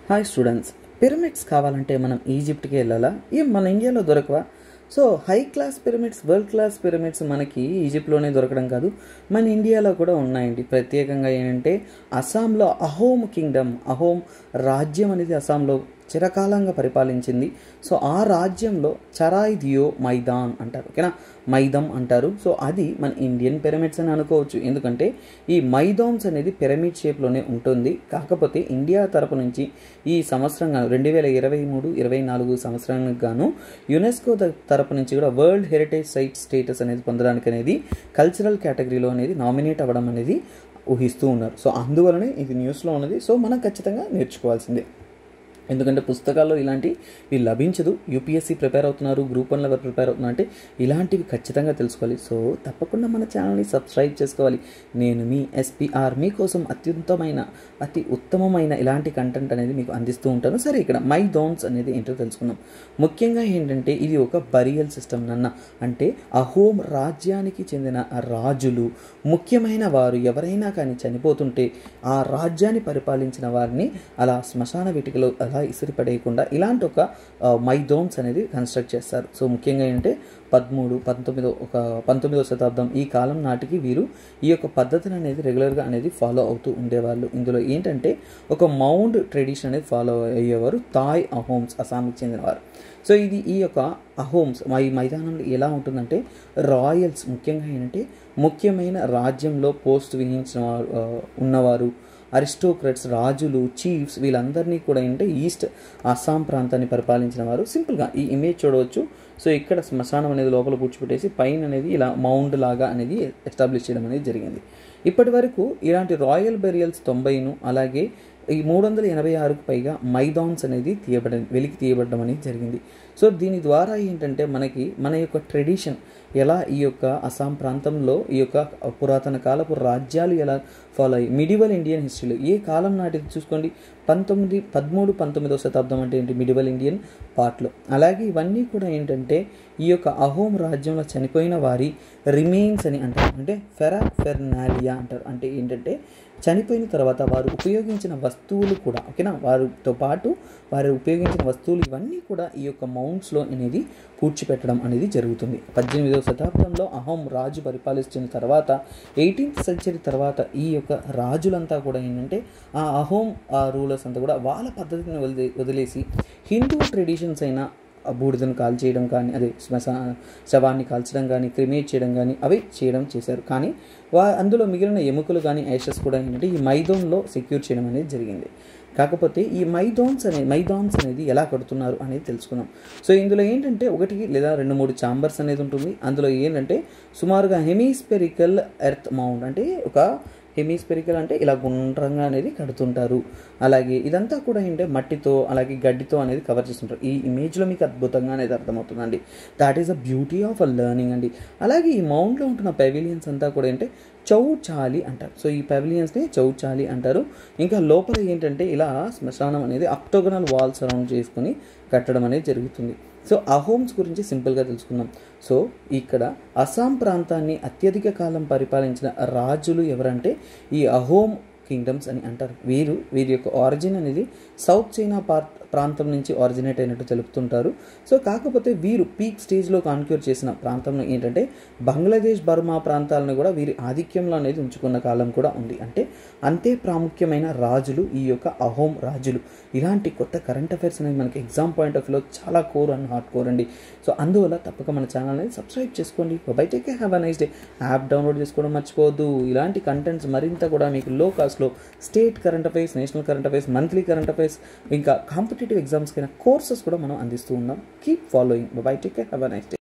hi students pyramids కావాలంటే మనం ఈజిప్ట్కి వెళ్ళాలా ఏం మన ఇండియాలో దొరకవా so high class pyramids world class pyramids మనకి ఈజిప్ట్లోనే దొరకడం కాదు మన ఇండియాలో కూడా ఉన్నాయండి ప్రత్యేకంగా ఏంటంటే అస్సాంలో అహోమ్ కింగ్డమ్ అహోమ్ రాజ్యం అనేది అస్సాంలో చిరకాలంగా పరిపాలించింది సో ఆ రాజ్యంలో చరాయ్ దియో మైదాన్ అంటారు ఓకేనా మైదం అంటారు సో అది మన ఇండియన్ పిరమిడ్స్ అని అనుకోవచ్చు ఎందుకంటే ఈ మైదాన్స్ అనేది పిరమిడ్ షేప్లోనే ఉంటుంది కాకపోతే ఇండియా తరపు నుంచి ఈ సంవత్సరం గాను రెండు వేల ఇరవై మూడు ఇరవై నాలుగు సంవత్సరానికి గాను యునెస్కో త- తరపు నుంచి కూడా వరల్డ్ హెరిటేజ్ సైట్ స్టేటస్ అనేది పొందడానికి అనేది కల్చరల్ కేటగిరీలో అనేది నామినేట్ అవ్వడం అనేది ఊహిస్తూ ఉన్నారు సో అందువలనే ఇది న్యూస్లో ఉన్నది సో మనం ఖచ్చితంగా నేర్చుకోవాల్సిందే ఎందుకంటే పుస్తకాల్లో ఇలాంటి ఇవి లభించదు యూపీఎస్సీ ప్రిపేర్ అవుతున్నారు గ్రూప్ వన్ లెవెల్ ప్రిపేర్ అవుతున్నారు అంటే ఇలాంటివి ఖచ్చితంగా తెలుసుకోవాలి సో తప్పకుండా మన ఛానల్ని సబ్స్క్రైబ్ చేసుకోవాలి నేను మీ ఎస్పీఆర్ మీకోసం అత్యుత్తమైన అతి ఉత్తమమైన ఇలాంటి కంటెంట్ అనేది మీకు అందిస్తూ ఉంటాను సరే ఇక్కడ మై డోన్స్ అనేది ఏంటో తెలుసుకుందాం ముఖ్యంగా ఏంటంటే ఇది ఒక బరియల్ సిస్టమ్ నన్న అంటే అహోమ్ రాజ్యానికి చెందిన రాజులు ముఖ్యమైన వారు ఎవరైనా కానీ చనిపోతుంటే ఆ రాజ్యాన్ని పరిపాలించిన వారిని అలా శ్మశాన వీటికలో అలా ఇసిరిపడేయకుండా ఇలాంటి ఒక మైదోన్స్ అనేది కన్స్ట్రక్ట్ చేస్తారు సో ముఖ్యంగా ఏంటంటే పదమూడు పంతొమ్మిదో ఒక పంతొమ్మిదో శతాబ్దం ఈ కాలం నాటికి వీరు ఈ యొక్క పద్ధతిని అనేది రెగ్యులర్గా అనేది ఫాలో అవుతూ ఉండేవాళ్ళు ఇందులో ఏంటంటే ఒక మౌండ్ ట్రెడిషన్ అనేది ఫాలో అయ్యేవారు తాయ్ అహోమ్స్ అస్సాంకి చెందినవారు సో ఇది ఈ యొక్క అహోమ్స్ మా ఈ మైదానంలో ఎలా ఉంటుందంటే రాయల్స్ ముఖ్యంగా ఏంటంటే ముఖ్యమైన రాజ్యంలో పోస్ట్ విధించిన వారు, ఆ, ఉన్నవారు అరిస్టోక్రట్స్ రాజులు చీఫ్స్ వీళ్ళందరినీ కూడా ఏంటంటే ఈస్ట్ అస్సాం ప్రాంతాన్ని పరిపాలించిన వారు సింపుల్గా ఈ ఇమేజ్ చూడవచ్చు సో ఇక్కడ శ్మశానం అనేది లోపల కూర్చోబెట్టేసి పైన అనేది ఇలా మౌండ్ లాగా అనేది ఎస్టాబ్లిష్ చేయడం అనేది జరిగింది ఇప్పటి వరకు ఇలాంటి రాయల్ బెరియల్స్ తొంభైను అలాగే ఈ మూడు వందల ఎనభై ఆరుకు పైగా మైదాన్స్ అనేది తీయబడ వెలికి తీయబడడం అనేది జరిగింది సో దీని ద్వారా ఏంటంటే మనకి మన యొక్క ట్రెడిషన్ ఎలా ఈ యొక్క అస్సాం ప్రాంతంలో ఈ యొక్క పురాతన కాలపు రాజ్యాలు ఎలా ఫాలో అయ్యి మిడివల్ ఇండియన్ హిస్టరీలో ఏ కాలం నాటిది చూసుకోండి పంతొమ్మిది పదమూడు పంతొమ్మిదవ శతాబ్దం అంటే ఏంటి మిడివల్ ఇండియన్ పార్ట్లో అలాగే ఇవన్నీ కూడా ఏంటంటే ఈ యొక్క అహోమ్ రాజ్యంలో చనిపోయిన వారి రిమైన్స్ అని అంటారు అంటే ఫెరా ఫెర్నాలియా అంటారు అంటే ఏంటంటే చనిపోయిన తర్వాత వారు ఉపయోగించిన వస్తువులు కూడా ఓకేనా వారితో పాటు వారు ఉపయోగించిన వస్తువులు ఇవన్నీ కూడా ఈ యొక్క మౌంట్స్లో అనేది పూడ్చిపెట్టడం అనేది జరుగుతుంది పద్దెనిమిదవ శతాబ్దంలో అహోం రాజు పరిపాలిస్తున్న తర్వాత ఎయిటీన్త్ సెంచరీ తర్వాత ఈ యొక్క రాజులంతా కూడా ఏంటంటే ఆ అహోం ఆ రూలర్స్ అంతా కూడా వాళ్ళ పద్ధతిని వదిలే వదిలేసి హిందూ ట్రెడిషన్స్ అయిన ఆ బూడిదను కాల్చేయడం కానీ అదే శ్మశాన శవాన్ని కాల్చడం కానీ క్రిమేట్ చేయడం కానీ అవి చేయడం చేశారు కానీ వా అందులో మిగిలిన ఎముకలు కానీ యాషెస్ కూడా ఏంటంటే ఈ మైదోన్లో సెక్యూర్ చేయడం అనేది జరిగింది కాకపోతే ఈ మైదోన్స్ అనే మైదాన్స్ అనేది ఎలా కడుతున్నారు అనేది తెలుసుకుందాం సో ఇందులో ఏంటంటే ఒకటి లేదా రెండు మూడు చాంబర్స్ అనేది ఉంటుంది అందులో ఏంటంటే సుమారుగా హెమీస్పెరికల్ ఎర్త్ మౌండ్ అంటే ఒక హెమీస్పెరికల్ అంటే ఇలా గుండ్రంగా అనేది కడుతుంటారు అలాగే ఇదంతా కూడా ఏంటంటే మట్టితో అలాగే గడ్డితో అనేది కవర్ చేస్తుంటారు ఈ ఇమేజ్లో మీకు అద్భుతంగా అనేది అర్థమవుతుందండి that is a beauty of a learning అండి అలాగే ఈ మౌంట్లో ఉంటున్న పెవిలియన్స్ అంతా కూడా ఏంటంటే చౌచాలి అంటారు సో ఈ పెవిలియన్స్ని చౌచాలి అంటారు ఇంకా లోపల ఏంటంటే ఇలా శ్మశానం అనేది అక్టోగనల్ వాల్ సరౌండ్ చేసుకుని కట్టడం అనేది జరుగుతుంది సో అహోమ్స్ గురించి సింపుల్గా తెలుసుకుందాం సో ఇక్కడ అస్సాం ప్రాంతాన్ని అత్యధిక కాలం పరిపాలించిన రాజులు ఎవరంటే ఈ అహోమ్ కింగ్డమ్స్ అని అంటారు వీరు వీరి యొక్క ఆరిజిన్ అనేది సౌత్ చైనా పార్ట్ ప్రాంతం నుంచి ఆరిజినేట్ అయినట్టు తెలుపుతుంటారు సో కాకపోతే వీరు పీక్ స్టేజ్లో కాన్క్యూర్ చేసిన ప్రాంతంలో ఏంటంటే బంగ్లాదేశ్ బర్మా ప్రాంతాలను కూడా వీరి ఆధిక్యంలో అనేది ఉంచుకున్న కాలం కూడా ఉంది అంటే అంతే ప్రాముఖ్యమైన రాజులు ఈ యొక్క అహోమ్ రాజులు ఇలాంటి కొత్త కరెంట్ అఫైర్స్ అనేది మనకి ఎగ్జామ్ పాయింట్ ఆఫ్ వ్యూలో చాలా కోర్ అండ్ హార్డ్ కోర్ అండి సో అందువల్ల తప్పక మన ఛానల్ని సబ్స్క్రైబ్ చేసుకోండి bye take have a nice day app download చేసుకోవడం మర్చిపోవద్దు ఇలాంటి కంటెంట్స్ మరింత కూడా మీకు లో కాస్ట్లో state current affairs national current affairs monthly current affairs ఇంకా కాంపిటేటివ్ ఎగ్జామ్స్కైనా కోర్సెస్ కూడా మనం అందిస్తూ ఉన్నాం keep following bye take have a nice day